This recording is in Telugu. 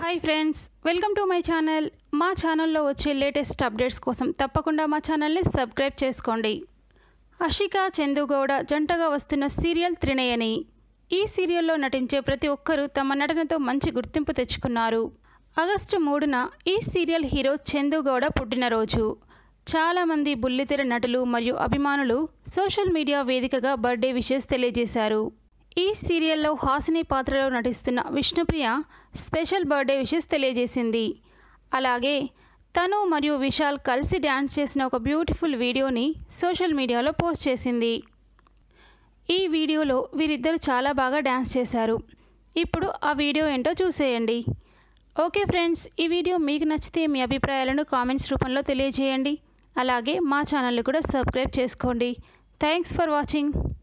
hi friends welcome to my channel మా ఛానల్లో వచ్చే లేటెస్ట్ అప్డేట్స్ కోసం తప్పకుండా మా ఛానల్ని సబ్స్క్రైబ్ చేసుకోండి అషిక చందుగౌడ జంటగా వస్తున్న సీరియల్ త్రినయని ఈ సీరియల్లో నటించే ప్రతి ఒక్కరూ తమ నటనతో మంచి గుర్తింపు తెచ్చుకున్నారు ఆగస్టు మూడున ఈ సీరియల్ హీరో చందుగౌడ పుట్టినరోజు చాలామంది బుల్లితెర నటులు మరియు అభిమానులు సోషల్ మీడియా వేదికగా బర్త్డే విషెస్ తెలియజేశారు ఈ సీరియల్లో హాసిని పాత్రలో నటిస్తున్న విష్ణుప్రియ స్పెషల్ బర్త్డే విషెస్ తెలియజేసింది అలాగే తను మరియు విశాల్ కలిసి డ్యాన్స్ చేసిన ఒక బ్యూటిఫుల్ వీడియోని సోషల్ మీడియాలో పోస్ట్ చేసింది ఈ వీడియోలో వీరిద్దరు చాలా బాగా డ్యాన్స్ చేశారు ఇప్పుడు ఆ వీడియో ఏంటో చూసేయండి ఓకే ఫ్రెండ్స్ ఈ వీడియో మీకు నచ్చితే మీ అభిప్రాయాలను కామెంట్స్ రూపంలో తెలియజేయండి అలాగే మా ఛానల్ని కూడా సబ్స్క్రైబ్ చేసుకోండి థ్యాంక్స్ ఫర్ వాచింగ్